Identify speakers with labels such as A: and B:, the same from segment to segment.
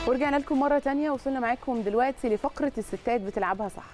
A: ورجعنا لكم مرة تانية وصلنا معاكم دلوقتي لفقرة الستات بتلعبها صح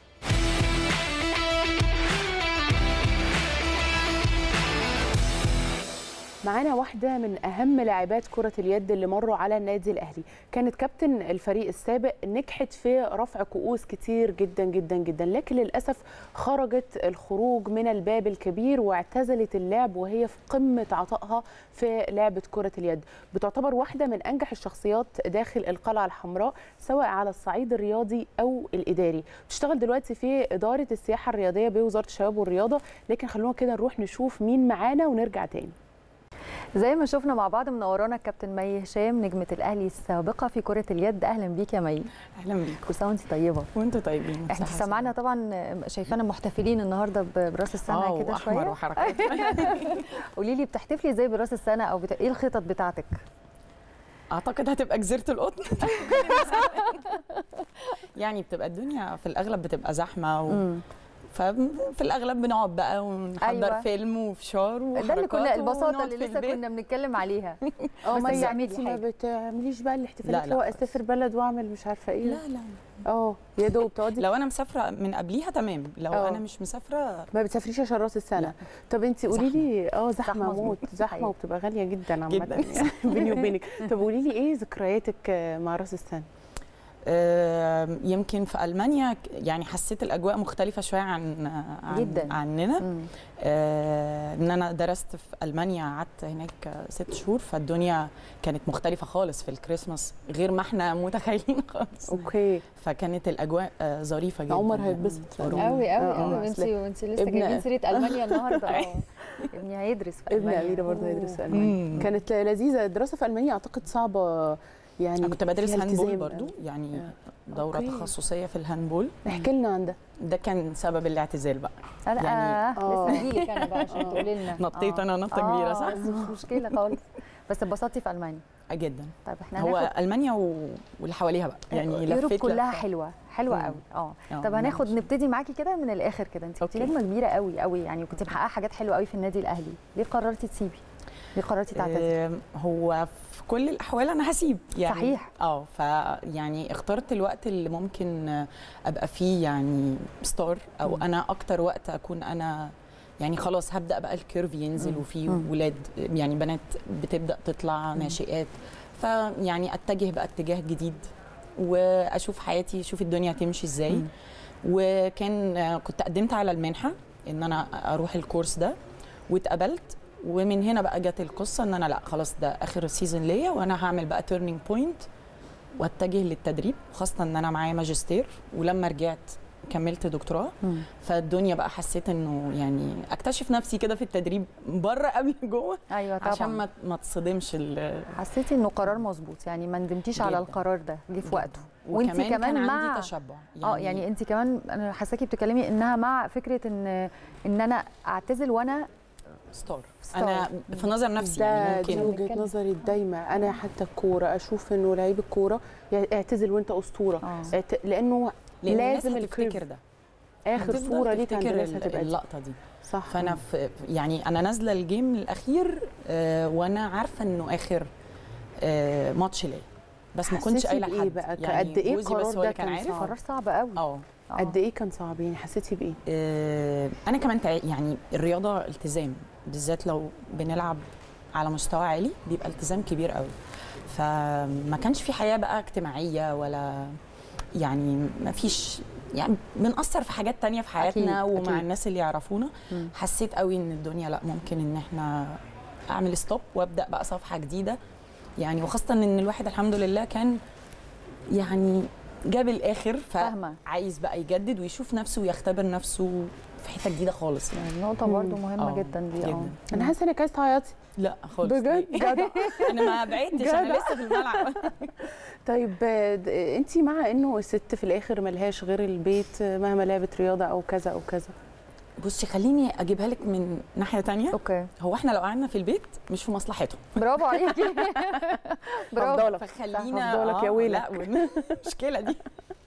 A: معانا واحدة من أهم لاعبات كرة اليد اللي مروا على النادي الأهلي كانت كابتن الفريق السابق نجحت في رفع كؤوس كتير جدا جدا جدا لكن للأسف خرجت الخروج من الباب الكبير واعتزلت اللعب وهي في قمة عطائها في لعبة كرة اليد بتعتبر واحدة من أنجح الشخصيات داخل القلعة الحمراء سواء على الصعيد الرياضي أو الإداري بتشتغل دلوقتي في إدارة السياحة الرياضية بوزارة الشباب والرياضة لكن خلونا كده نروح نشوف مين معانا ونرجع تاني
B: زي ما شفنا مع بعض منورانا الكابتن مي هشام نجمه الاهلي السابقه في كره اليد اهلا بيك يا مي
C: اهلا بيكم
B: كل سنه وانت طيبه
C: وانتوا طيبين
B: احنا
C: صحة
B: سمعنا طبعا شايفانا محتفلين النهارده ب- براس السنه
C: اه
B: كده
C: واحمر
B: شويه
C: وحركات
B: قولي لي بتحتفلي ازاي براس السنه او بت... ايه الخطط بتاعتك
C: اعتقد هتبقى جزيره القطن يعني بتبقى الدنيا في الاغلب بتبقى زحمه و...
B: مم.
C: ففي الاغلب بنقعد بقى ونحضر
B: أيوة.
C: أيوة. فيلم وفشار وحركات
B: ده اللي كنا البساطه
C: ونقعد
B: اللي
C: في
B: لسه
C: البيت.
B: كنا بنتكلم عليها
A: اه
B: بس
A: ما
B: بتعملي
A: انت ما
B: حاجة.
A: بتعمليش بقى الاحتفالات
C: لا، لا
A: اللي هو
C: خالص.
A: اسافر بلد واعمل مش عارفه ايه
C: لا لا
A: اه يا دوب تقعدي
C: لو انا مسافره من قبليها تمام لو
A: اه.
C: انا مش مسافره
A: ما بتسافريش عشان راس السنه
C: لا.
A: طب انت قولي لي اه زحمه
B: زحمة
A: موت زحمه
B: حقيقي.
A: وبتبقى غاليه جدا عامه
C: جداً.
A: يعني بيني وبينك طب قولي لي ايه ذكرياتك آه، مع راس السنه
C: آه، يمكن في المانيا ك- يعني حسيت الاجواء مختلفه شويه عن, عن
B: جداً.
C: عننا
B: مم.
C: آه، ان انا درست في المانيا قعدت هناك آه، ست شهور فالدنيا كانت مختلفه خالص في الكريسماس غير ما احنا متخيلين خالص
A: اوكي
C: فكانت الاجواء آه، ظريفه جدا
A: عمر
C: يعني.
A: هيتبسط
C: أوروبا.
B: قوي قوي
A: آه،
B: قوي
A: آه،
B: وانت
A: أصل
B: وانت لسه
A: ابن-
B: جايبين سيره المانيا النهارده اه ابني هيدرس في
A: ابن
B: المانيا
A: اميره برضه هيدرس في المانيا
C: مم.
A: كانت لذيذه الدراسه في المانيا اعتقد صعبه يعني
C: انا كنت بدرس
A: فيها
C: هاندبول
A: التزام.
C: برضو يعني
A: آه.
C: دوره
A: أوكي.
C: تخصصيه في الهاندبول
A: احكي لنا عن ده
C: ده كان سبب الاعتزال بقى
B: انا
C: يعني-
B: آه
A: آه.
B: لسه هجيلك انا بقى عشان
A: آه.
B: تقولي لنا
C: نطيت
B: آه.
C: أنا نطة كبيرة، صح؟
B: آه، مش مشكله خالص بس اتبسطتي في المانيا
C: آه، جدا
B: طيب احنا
C: هو
B: هناخد
C: المانيا و... واللي حواليها بقى يعني
B: يوروب
C: لفيت
B: كلها
C: لفة.
B: حلوه حلوه
C: مم.
B: قوي اه
C: آه،
B: طب هناخد
C: ماشي.
B: نبتدي معاكي كده من الاخر كده انت كنت
C: أوكي.
B: نجمه كبيره قوي قوي يعني كنت محققه حاجات حلوه قوي في النادي الاهلي ليه قررتي تسيبي ليه قررتي تعتزلي
C: آم، هو في كل الاحوال انا هسيب يعني
B: صحيح.
C: اه فيعني اخترت الوقت اللي ممكن آه، ابقى فيه يعني ستار او
A: مم.
C: انا اكتر وقت اكون انا يعني خلاص هبدا بقى الكيرف ينزل
B: مم.
C: وفي
B: مم.
C: ولاد يعني بنات بتبدا تطلع ناشئات فيعني اتجه بقى اتجاه جديد واشوف حياتي اشوف الدنيا تمشي ازاي
B: مم.
C: وكان آه، كنت قدمت على المنحه ان انا اروح الكورس ده واتقبلت ومن هنا بقى جت القصه ان انا لا خلاص ده اخر سيزون ليا وانا هعمل بقى تيرنينج بوينت واتجه للتدريب خاصه ان انا معايا ماجستير ولما رجعت كملت دكتوراه
B: مم.
C: فالدنيا بقى حسيت انه يعني اكتشف نفسي كده في التدريب بره قبل جوه
B: ايوه طبعا
C: عشان ما ما تصدمش ال-
B: حسيتي انه قرار مظبوط يعني ما ندمتيش على
C: جداً.
B: القرار ده جه في
C: جداً.
B: وقته وانت
C: وكمان
B: كمان
C: كان
B: مع
C: عندي تشبع
B: اه يعني انت كمان انا حاساكي بتتكلمي انها مع فكره ان ان انا اعتزل وانا
C: ستار
B: ستار.
C: انا في نظر نفسي
A: ده
C: يعني
A: دي
C: ممكن
A: وجهه
B: نتكلم.
A: نظري الدايمه انا حتى الكوره اشوف انه لعيب الكوره اعتزل وانت اسطوره
B: اه
A: اعت- لانه
C: لان
A: لازم
C: الناس هتفتكر
A: الكيرف
C: ده
A: اخر
C: هتفضل
A: صوره ليك عند
C: تفتكر
A: الناس
C: ال-
A: هتبقى دي
C: اللقطه دي
A: صح
C: فانا في يعني انا نازله الجيم الاخير آه وانا عارفه انه اخر آه ماتش ليا بس ما كنتش
A: حسيتي
C: قايله
A: بإيه
C: لحد
A: بقى؟
C: يعني
A: قد إيه
C: جوزي
A: القرار
C: بس هو
A: ده
C: اللي كان
A: كان
C: عارف
A: صعب؟
B: قرار صعب قوي
C: اه
B: آه.
A: قد ايه كان صعب يعني حسيتي بايه
C: آه، انا كمان تع... يعني الرياضه التزام بالذات لو بنلعب على مستوى عالي بيبقى التزام كبير قوي فما كانش في حياه بقى اجتماعيه ولا يعني ما فيش يعني بنأثر في حاجات تانية في حياتنا
B: أكيد،
C: ومع
B: أكيد.
C: الناس اللي يعرفونا
B: مم.
C: حسيت قوي ان الدنيا لا ممكن ان احنا اعمل ستوب وابدا بقى صفحه جديده يعني وخاصه ان الواحد الحمد لله كان يعني جاب الاخر
B: فاهمة.
C: فعايز بقى يجدد ويشوف نفسه ويختبر نفسه في حته جديده خالص يعني
B: يعني نقطه برضو
A: مم.
B: مهمه
C: آه،
B: جدا دي اه
C: جداً.
A: انا حاسه انك عايزه تعيطي
C: لا خالص
A: بجد
C: ليه؟
A: جدع
C: انا ما بعدتش انا
A: جدع.
C: لسه في الملعب
A: طيب انت مع انه الست في الاخر ملهاش غير البيت آه، مهما لعبت رياضه او كذا او كذا
C: بصي خليني اجيبها لك من ناحيه تانية
B: اوكي
C: هو احنا لو قعدنا في البيت مش في مصلحتهم
B: برافو عليكي برافو
A: هفضلك
C: فخلينا
A: هفضلك يا
C: آه،
A: ويلك.
C: لا المشكله دي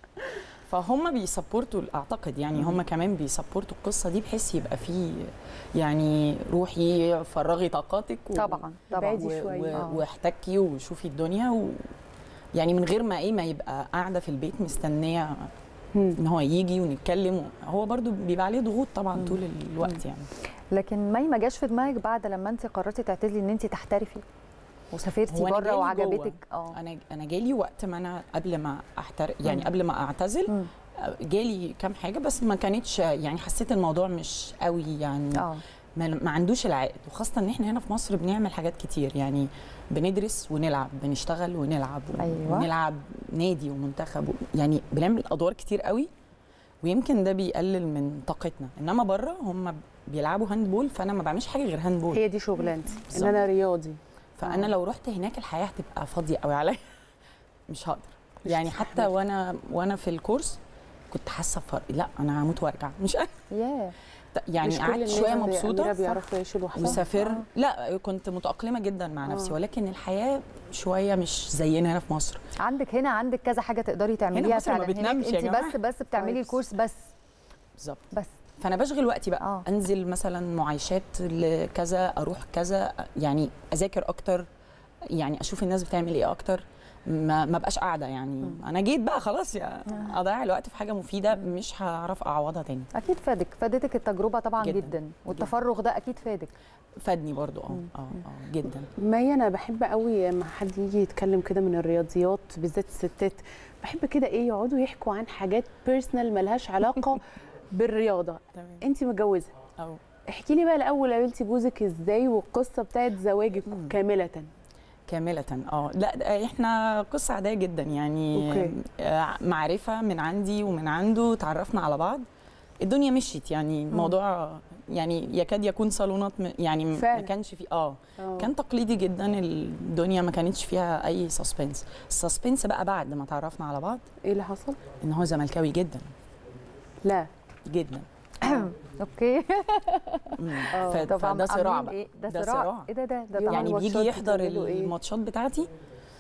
C: فهم بيسبورتوا اعتقد يعني هم كمان بيسبورتوا القصه دي بحيث يبقى في يعني روحي فرغي طاقاتك و...
B: طبعا طبعا
A: بعيدي
C: و...
A: شوية.
C: و...
B: آه.
C: واحتكي وشوفي الدنيا و... يعني من غير ما ايه ما يبقى قاعده في البيت مستنيه
A: مم.
C: ان هو يجي ونتكلم هو برضو بيبقى عليه ضغوط طبعا طول الوقت يعني
B: لكن مي ما جاش في دماغك بعد لما انت قررتي تعتزلي ان انت تحترفي وسافرتي
C: هو أنا
B: بره
C: جالي
B: وعجبتك
C: جوه.
B: اه
C: انا انا جالي وقت ما انا قبل ما احتر يعني
B: مم.
C: قبل ما اعتزل
B: مم.
C: جالي كام حاجه بس ما كانتش يعني حسيت الموضوع مش قوي يعني
B: اه
C: ما, ما عندوش العائد وخاصه ان احنا هنا في مصر بنعمل حاجات كتير يعني بندرس ونلعب بنشتغل ونلعب
B: أيوة.
C: ونلعب نادي ومنتخب و- يعني بنعمل ادوار كتير قوي ويمكن ده بيقلل من طاقتنا انما بره هم بيلعبوا هاند بول فانا ما بعملش حاجه غير هاند بول
A: هي دي شغلانتي ان
C: بالظبط.
A: انا رياضي
C: فانا
A: آه.
C: لو رحت هناك الحياه هتبقى فاضيه قوي عليا مش هقدر
A: مش
C: يعني حتى
A: هتستحملي.
C: وانا وانا في الكورس كنت حاسه بفرق لا انا هموت وارجع مش قادرة.
B: ياه
C: يعني
A: مش كل
C: قعدت
A: الناس
C: شويه
A: زي أميرة
C: مبسوطه
A: بيعرفوا يعيشوا لوحدهم
C: وسافر
B: آه.
C: لا كنت متاقلمه جدا مع نفسي
A: آه.
C: ولكن الحياه شويه مش زينا هنا في مصر
B: عندك هنا عندك كذا حاجه تقدري تعمليها
C: مصر ما
B: فعلا
C: بتنامش يا
B: انت
C: جماعة.
B: بس بس بتعملي
A: كويس.
B: الكورس بس
C: بالظبط
B: بس
C: فانا بشغل وقتي بقى
B: آه.
C: انزل مثلا معايشات لكذا اروح كذا يعني اذاكر اكتر يعني اشوف الناس بتعمل ايه اكتر ما ما بقاش قاعده يعني انا جيت بقى خلاص يا اضيع الوقت في حاجه مفيده مش هعرف اعوضها تاني
B: اكيد فادك فادتك التجربه طبعا جدا,
C: جداً.
B: جداً. والتفرغ ده اكيد فادك
C: فادني برضو اه اه اه جدا
A: مي انا بحب قوي لما حد يجي يتكلم كده من الرياضيات بالذات الستات بحب كده ايه يقعدوا يحكوا عن حاجات بيرسونال ملهاش علاقه بالرياضه
C: تمام
A: انت متجوزه
C: أو
A: احكي لي بقى الاول قابلتي جوزك ازاي والقصه بتاعت زواجك
C: مم.
A: كامله
C: كاملة اه لا ده احنا قصة عادية جدا يعني
A: أوكي.
C: آه، معرفة من عندي ومن عنده تعرفنا على بعض الدنيا مشيت يعني الموضوع يعني يكاد يكون صالونات م- يعني م- ما
A: فعلا.
C: كانش فيه اه
A: آه.
C: كان تقليدي جدا الدنيا ما كانتش فيها اي سسبنس السسبنس بقى بعد ما تعرفنا على بعض
A: ايه اللي حصل
C: ان هو زملكاوي جدا
A: لا
C: جدا
B: اوكي
C: مم.
A: آه.
C: ف-
B: طب
C: فده صراع
B: عاملين
C: بقى
B: ايه ده,
C: ده
B: صراع.
C: صراع.
B: ايه ده ده ده
A: يوم
C: يعني
A: الماتشات
C: بيجي يحضر
A: بتعملوا إيه؟
C: الماتشات بتاعتي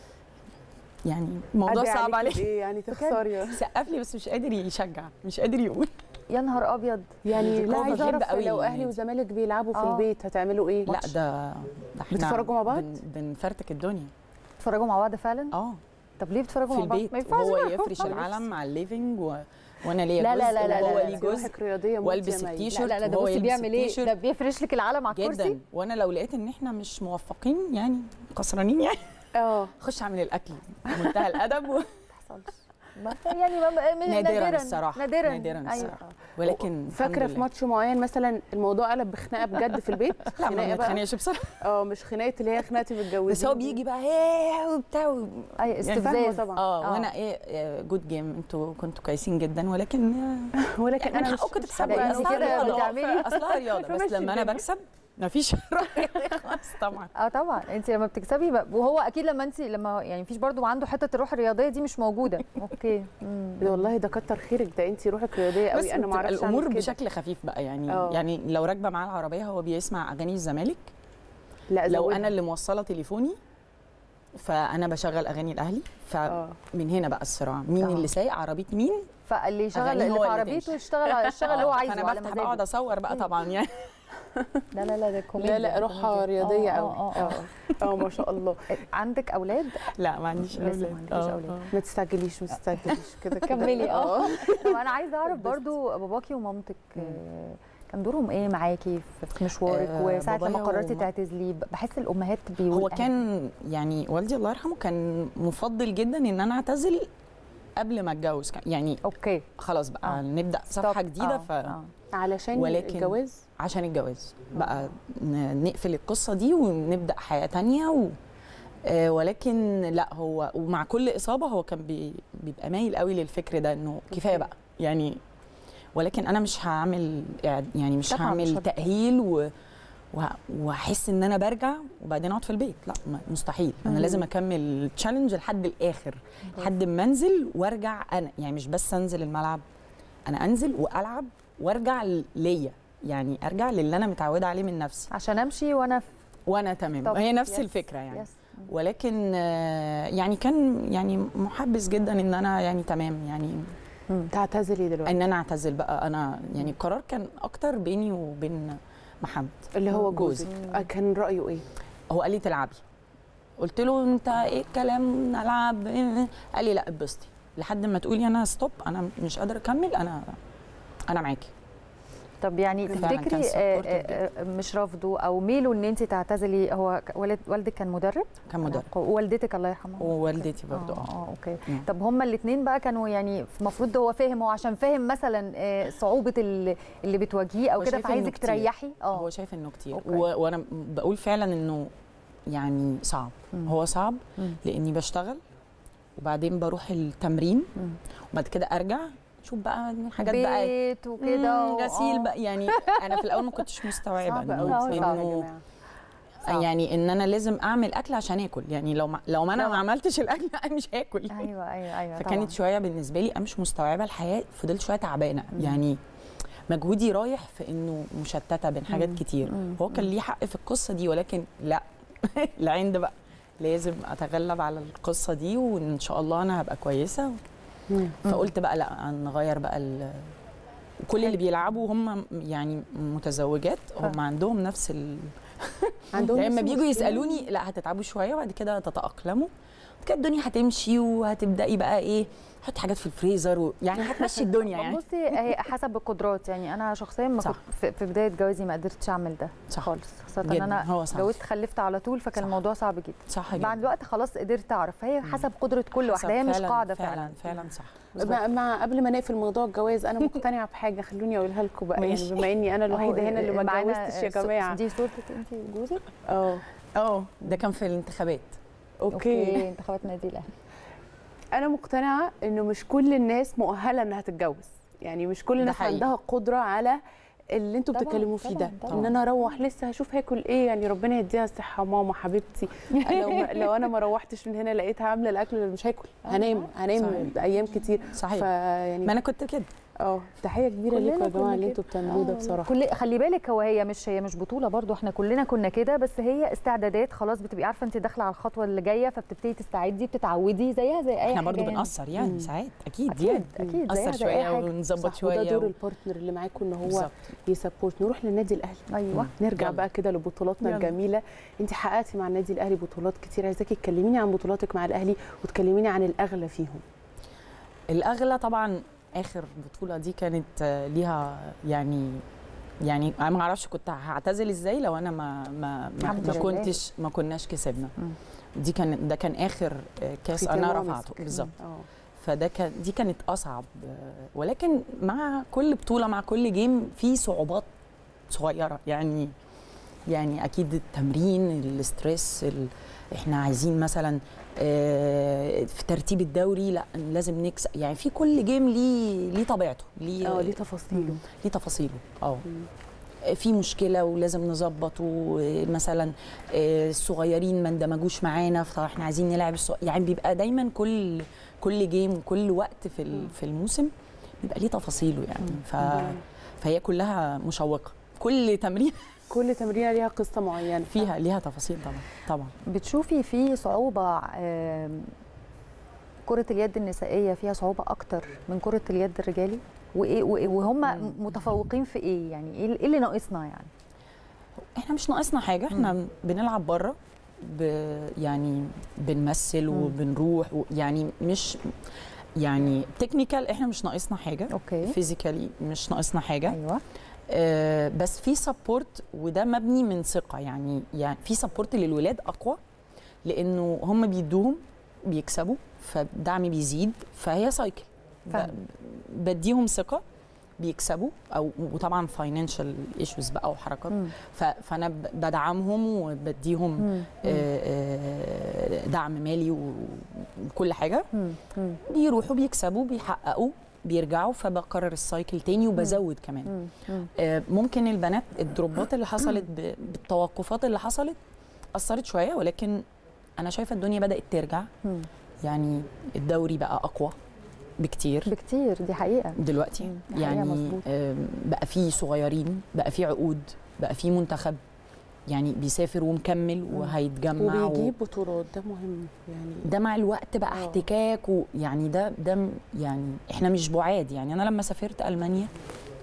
C: يعني الموضوع
A: أدعي
C: صعب
A: عليكي
C: عليه
A: بايه يعني تخسري
C: سقف لي بس مش قادر يشجع مش قادر يقول
B: يا نهار ابيض
A: يعني لا
C: هو
A: عايزه
C: بيحب
A: اعرف
C: قوي
A: لو اهلي
C: النادي.
A: وزمالك بيلعبوا في
B: آه.
A: البيت هتعملوا ايه
C: لا ده ده احنا
A: بتتفرجوا مع بعض؟
C: بن بنفرتك الدنيا
B: بتتفرجوا مع بعض فعلا
C: اه
B: طب ليه بتتفرجوا
C: في
B: مع بعض
C: البيت
B: ما ينفعش
C: هو
B: بقى.
C: يفرش العلم مع الليفنج و... وانا ليا
B: لا، لا،
C: جزء
B: لا، لا،
C: وهو
B: لا،
C: ليه
B: لا.
C: جزء
A: روحك رياضيه موت
C: والبس
A: يا مي.
C: التيشيرت.
B: لا لا ده
C: وهو
B: بصي
C: يلبس
B: بيعمل ايه
C: التيشيرت.
B: ده بيفرش لك العلم على الكرسي
C: جدا وانا لو لقيت ان احنا مش موفقين يعني خسرانين يعني
A: اه
C: اخش اعمل الاكل بمنتهى الادب و...
B: ما- يعني ما- ما-
C: نادراً الصراحة.
B: نادرا
C: نادراً
B: ايوه
C: الصراحة. ولكن
A: فاكره
C: الحمد
A: في
C: لله.
A: ماتش معين مثلا الموضوع قلب بخناقه بجد في البيت
C: لا ما
A: خناقه بقى
C: بنتخانقش بصراحه
A: اه مش خناقه اللي هي خناقه المتجوزين
C: بس هو بيجي بقى ايه وبتاع و...
B: اي
A: فاهمة
B: استفزاز
A: طبعا
C: اه
B: آه.
C: وانا ايه جود جيم انتوا كنتوا كويسين جدا ولكن آه،
A: ولكن
C: يعني
A: انا
C: من
A: مش
C: حقكم
A: مش
C: تكسبوا
B: ده
A: حابة
B: انت
C: أصلها
B: كده
C: رياضة.
B: بتعملي
C: اصلها رياضه بس
A: فمشي
C: لما انا
A: الدنيا.
C: بكسب مفيش رأي خالص طبعا
B: اه طبعا انت لما بتكسبي بقى- وهو اكيد لما انت لما يعني مفيش برضو عنده حته الروح الرياضيه دي مش موجوده اوكي مم.
A: والله ده كتر خيرك ده انت روحك رياضيه
C: بس
A: قوي انا ما
C: بتبقى
A: اعرفش
C: الامور
A: أعمل كده.
C: بشكل خفيف بقى يعني
A: آه.
C: يعني لو راكبه معاه العربيه هو بيسمع اغاني الزمالك
A: لا
C: لو
A: زودها.
C: انا اللي موصله تليفوني فانا بشغل اغاني الاهلي
A: اه
C: فمن هنا بقى الصراع مين
B: آه.
C: اللي سايق عربيه مين
B: فاللي يشغل
C: أغانيه
B: اللي
C: هو
B: في
C: اللي
B: عربيته
C: تمشي.
B: يشتغل يشتغل اللي هو
C: آه،
B: عايزه
C: فانا
B: على
C: بفتح بقعد
B: مزاجه
C: اصور بقى طبعا يعني
B: لا لا لا ده كوميديا
A: لا لا روحها رياضيه
B: آه،
A: قوي
B: آه، آه.
A: اه اه ما شاء الله
B: عندك اولاد
C: لا ما عنديش
B: لسه ما
C: اولاد
B: عندكيش
C: آه،
B: أولاد.
C: آه.
A: ما تستعجليش ما تستعجليش كده كده
B: كملي اه طب انا عايزه اعرف برضو باباكي ومامتك آه، كان دورهم ايه معاكي في- في مشوارك
C: آه،
B: وساعه لما
C: بابايا
B: قررتي
C: ومام-
B: تعتزلي بحس الامهات بيقول
C: هو كان يعني والدي الله يرحمه كان مفضل جدا ان انا اعتزل قبل ما اتجوز كان- يعني
B: اوكي
C: خلاص بقى
B: آه.
C: نبدا صفحه
B: Stop.
C: جديده
B: آه،
C: ف
B: آه.
A: علشان
C: ولكن-
A: الجواز
C: عشان الجواز بقى ن- نقفل القصه دي ونبدا حياه تانية و... آه، ولكن لا هو ومع كل اصابه هو كان بي... بيبقى مايل قوي للفكر ده انه كفايه بقى يعني ولكن انا مش هعمل إعد- يعني مش
B: طبعاً مش
C: هعمل
B: هت-
C: تاهيل و... وه- واحس ان انا برجع وبعدين اقعد في البيت لا ما- مستحيل انا
B: مم.
C: لازم اكمل التشالنج لحد الاخر لحد ما انزل وارجع انا يعني مش بس انزل الملعب انا انزل والعب وارجع ل- ليا يعني ارجع للي انا متعوده عليه من نفسي
B: عشان امشي وانا في
C: وانا تمام
B: طب،
C: هي نفس
B: يس،
C: الفكره يعني
B: يس.
C: ولكن آه، يعني كان يعني محبس جدا ان انا يعني تمام يعني
A: تعتزلي دلوقتي
C: ان انا اعتزل بقى انا يعني القرار كان اكتر بيني وبين محمد
A: اللي هو
C: جوزي.
A: جوزك آه، كان رايه ايه
C: هو قال لي تلعبي قلت له انت ايه الكلام نلعب إيه؟ قال لي لا اتبسطي لحد ما تقولي انا ستوب انا مش قادره اكمل انا انا معاكي
B: طب يعني
C: فعلاً كان
B: تفتكري
C: supportive
B: آه، آه، آه، مش رفضه او ميله ان انت تعتزلي هو ك- والد والدك كان مدرب
C: كان مدرب
B: ووالدتك الله يرحمها
C: ووالدتي برضو
B: اه
C: اه
B: اه اوكي
C: مم.
B: طب هما الاثنين بقى كانوا يعني المفروض هو فاهم هو عشان فاهم مثلا آه، صعوبه اللي, اللي بتواجهيه او
C: هو
B: كده
C: شايف إنه
B: فعايزك
C: كتير.
B: تريحي
C: هو
B: اه
C: شايف انه كتير
B: أوكي.
C: و... وانا بقول فعلا انه يعني صعب
B: مم.
C: هو صعب
B: مم.
C: لاني بشتغل وبعدين بروح التمرين
B: مم.
C: وبعد كده ارجع شوف بقى حاجات بقى
B: بيت وكده
C: مم،
B: و-
C: غسيل
B: آه.
C: بقى يعني انا في الاول ما كنتش مستوعبه
A: صعب
C: إنه-
A: قوي
B: آه،
A: بصراحه يا
C: انه
A: جماعه
B: صعب.
C: يعني ان انا لازم اعمل اكل عشان اكل يعني لو ما لو ما انا ما
B: طبعاً.
C: عملتش الاكل انا مش هاكل
B: ايوه ايوه ايوه
C: فكانت
B: طبعاً.
C: شويه بالنسبه لي انا مش مستوعبه الحياه فضلت شويه تعبانه يعني مجهودي رايح في انه مشتته بين حاجات
B: مم.
C: كتير
B: مم.
C: هو كان ليه حق في القصه دي ولكن لا العند بقى لازم اتغلب على القصه دي وان شاء الله انا هبقى كويسه
A: مم.
C: فقلت بقى لا نغير بقى ال كل اللي بيلعبوا هم يعني متزوجات هم عندهم نفس ال...
A: عندهم
C: لما
A: نفس
C: بيجوا
A: المشكلة؟
C: يسالوني لا هتتعبوا شويه وبعد كده تتاقلموا بعد كده الدنيا هتمشي وهتبداي بقى ايه حطي حاجات في الفريزر و... يعني هتمشي الدنيا يعني
B: بصي هي حسب القدرات يعني انا شخصيا ما
C: صح.
B: كنت في- في بدايه جوازي ما قدرتش اعمل ده
C: صح.
B: خالص خاصه ان
C: جداً.
B: انا
C: هو صح.
B: جوزت خلفت على طول فكان
C: صح.
B: الموضوع صعب جدا
C: صح
B: مع
C: جدا
B: الوقت خلاص قدرت اعرف فهي حسب قدره كل
C: حسب
B: واحده هي مش
C: فعلاً-
B: قاعده
C: فعلا
B: فعلا
C: فعلا صح
A: مع, مع قبل ما نقفل موضوع الجواز انا مقتنعه بحاجه خلوني اقولها لكم بقى يعني
C: ماشي.
A: بما اني انا الوحيده هنا اللي ما
B: معانا
A: اتجوزتش يا
B: صو-
A: جماعه
B: دي صورتك انت وجوزك
A: اه
C: اه ده كان في الانتخابات
A: اوكي
B: انتخابات نادي الاهلي
A: انا مقتنعه انه مش كل الناس مؤهله انها تتجوز يعني مش كل
C: ده
A: الناس
C: حقيقي.
A: عندها قدره على اللي انتوا
B: طبعاً،
A: بتتكلموا فيه ده
B: طبعاً،
A: ان
B: طبعاً.
A: انا اروح لسه هشوف هاكل ايه يعني ربنا يديها الصحه ماما حبيبتي لو ما لو انا ما روحتش من هنا لقيتها عامله الاكل مش هاكل هنام هنام
C: صحيح.
A: ايام كتير
C: صحيح
A: فيعني
C: ما انا كنت كده
A: اه تحيه كبيره ليكم يا
B: كلنا
A: جماعه
B: كنا
A: اللي
B: كده.
A: انتوا بتعملوه ده
B: آه،
A: بصراحه
B: كل خلي بالك هو هي مش هي مش بطوله برضو احنا كلنا كنا كده بس هي استعدادات خلاص بتبقي عارفه انت داخله على الخطوه اللي جايه فبتبتدي تستعدي بتتعودي زيها زي اي
C: احنا
B: حاجه
C: برضو
B: يعني.
C: بنقصر يعني
A: مم.
C: ساعات اكيد
B: اكيد
C: يعني
B: اكيد زيها
C: نقصر
B: زي اي
C: شويه
B: حاجه
C: ونظبط
A: صح وده
C: شويه
A: دور
C: و...
A: البارتنر اللي معاكم ان هو
C: بالظبط.
A: يسبورت نروح للنادي الاهلي
B: ايوه
A: نرجع
C: يلا.
A: بقى كده لبطولاتنا
C: يلا.
A: الجميله انت حققتي مع النادي الاهلي بطولات كتير عايزاكي تكلميني عن بطولاتك مع الاهلي وتكلميني عن الاغلى فيهم
C: الاغلى طبعا اخر بطوله دي كانت آه، ليها يعني يعني انا ما اعرفش كنت هعتزل ازاي لو انا ما ما ما,
B: الحمد
C: ما
B: لله.
C: كنتش ما كناش كسبنا
B: مم.
C: دي كان ده كان اخر آه، كاس
A: في
C: انا
A: تيرمومتر.
C: رفعته بالظبط
A: اه
C: فده كان دي كانت اصعب آه، ولكن مع كل بطوله مع كل جيم في صعوبات صغيره يعني يعني اكيد التمرين الاسترس ال... احنا عايزين مثلا آه، في ترتيب الدوري لا لازم نكسب يعني في كل جيم ليه ليه طبيعته ليه
A: اه ليه تفاصيله
C: ليه تفاصيله اه في مشكله ولازم نظبطه مثلا آه، الصغيرين ما اندمجوش معانا فاحنا عايزين نلعب الصغ... يعني بيبقى دايما كل كل جيم وكل وقت في ال- في الموسم بيبقى ليه تفاصيله يعني ف... فهي كلها مشوقه كل تمرين
A: كل تمرينه ليها قصه معينه
C: فيها ليها تفاصيل طبعا طبعا
B: بتشوفي في صعوبه آم، كره اليد النسائيه فيها صعوبه اكتر من كره اليد الرجالي وايه وإيه- وهم متفوقين في ايه يعني ايه إيه اللي ناقصنا يعني
C: احنا مش ناقصنا حاجه احنا بنلعب بره ب... يعني بنمثل وبنروح و... يعني مش يعني تكنيكال احنا مش ناقصنا حاجه
B: اوكي
C: فيزيكالي مش ناقصنا حاجه
B: ايوه
C: آه بس في سبورت وده مبني من ثقه يعني يعني في سبورت للولاد اقوى لانه هم بيدوهم بيكسبوا فالدعم بيزيد فهي سايكل
B: فاهمة.
C: بديهم ثقه بيكسبوا او وطبعا فاينانشال ايشوز بقى وحركات
B: مم.
C: ف- فانا ب- بدعمهم وبديهم
B: مم.
C: آه، آه، دعم مالي و- وكل حاجه
B: مم. مم.
C: بيروحوا بيكسبوا بيحققوا بيرجعوا فبكرر السايكل تاني وبزود كمان
B: مم. مم.
C: آه، ممكن البنات الدروبات اللي حصلت ب- بالتوقفات اللي حصلت اثرت شويه ولكن انا شايفه الدنيا بدات ترجع
B: مم.
C: يعني الدوري بقى اقوى بكتير
B: بكتير دي حقيقه
C: دلوقتي
B: مم، دي حقيقة
C: يعني
B: مظبوط.
C: آم، بقى في صغيرين بقى في عقود بقى في منتخب يعني بيسافر ومكمل وهيتجمع و-
A: وبيجيب بطولات ده مهم يعني
C: ده مع الوقت بقى
A: آه.
C: احتكاك ويعني ده ده م- يعني احنا مش بعاد يعني انا لما سافرت المانيا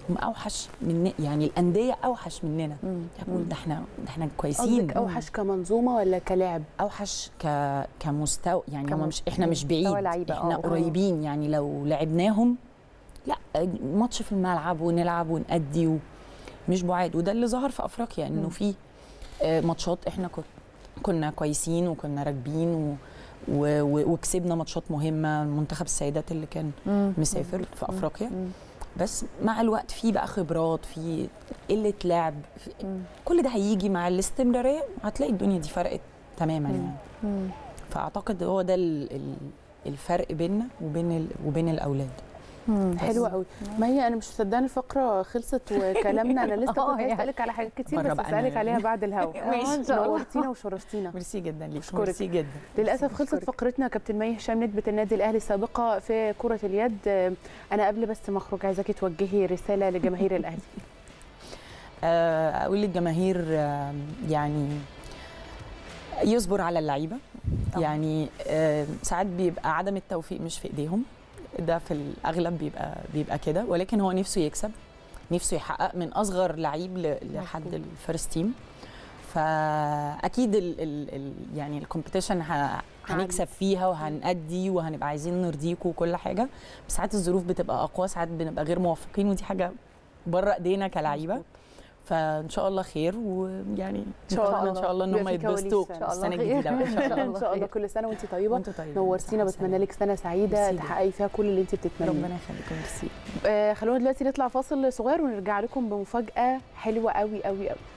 C: هم اوحش من يعني الانديه اوحش مننا
B: مم.
C: بقول ده احنا ده احنا كويسين
A: قصدك اوحش كمنظومه ولا كلاعب
C: اوحش ك كمستوى يعني هم
B: كم-
C: مش احنا مش بعيد
B: مستوى لعيبة،
C: احنا
B: آه.
C: قريبين يعني لو لعبناهم لا ماتش في الملعب ونلعب ونأدي و- مش بعاد وده اللي ظهر في افريقيا انه
B: مم.
C: في آه، ماتشات احنا كن- كنا كويسين وكنا راكبين و و- و- وكسبنا ماتشات مهمه منتخب السيدات اللي كان
B: مم.
C: مسافر في
B: مم.
C: افريقيا
B: مم.
C: بس مع الوقت في بقى خبرات في قله لعب في
B: مم.
C: كل ده هيجي مع الاستمراريه هتلاقي الدنيا دي فرقت تماما
B: مم.
C: يعني
B: مم.
C: فاعتقد هو ده ال- ال- الفرق بيننا وبين ال- وبين الاولاد
B: مم.
A: حلوه قوي ما هي انا مش مصدقه إن الفقره خلصت وكلامنا انا لسه
B: آه،
A: كنت عايزه
B: يعني.
A: اسالك على حاجات كتير
C: مرة
A: بس
C: بقى
A: اسالك
C: أنا-
A: عليها بعد الهوا
B: ماشي. إن شاء الله.
A: نورتينا وشرفتينا
C: ميرسي جدا ليك
A: أشكرك.
C: ميرسي جدا
A: للاسف خلصت
B: أشكرك.
A: فقرتنا كابتن مي هشام ندبه النادي الاهلي السابقه في كره اليد انا قبل بس ما اخرج عايزاكي توجهي رساله لجماهير الاهلي
C: آه، اقول للجماهير آه، يعني يصبر على اللعيبه
B: طبعاً.
C: يعني آه، ساعات بيبقى عدم التوفيق مش في ايديهم ده في الاغلب بيبقى بيبقى كده ولكن هو نفسه يكسب نفسه يحقق من اصغر لعيب ل- لحد
A: مظبوط.
C: الفيرست تيم فاكيد ال ال ال يعني الكومبيتيشن هنكسب فيها وهنأدي وهنبقى عايزين نرضيكوا وكل حاجه بس ساعات الظروف بتبقى اقوى ساعات بنبقى غير موفقين ودي حاجه بره ايدينا كلعيبه فان شاء الله خير ويعني
A: إن شاء
C: نتمنى
A: الله.
C: ان شاء الله ان هم
A: بيبقى في
C: يتبسطوا
A: كواليس
B: إن شاء الله
C: السنه
B: خير.
C: الجديده بقى ان شاء الله
A: ان شاء الله كل سنه وانت طيبه
C: وانتوا طيبين
A: نورتينا بتمنى لك سنه سعيده
C: ميرسي جدا.
A: تحققي فيها كل اللي انت بتتمنيه
C: ربنا يخليكم ميرسي
A: آه خلونا دلوقتي نطلع فاصل صغير ونرجع لكم بمفاجاه حلوه قوي قوي قوي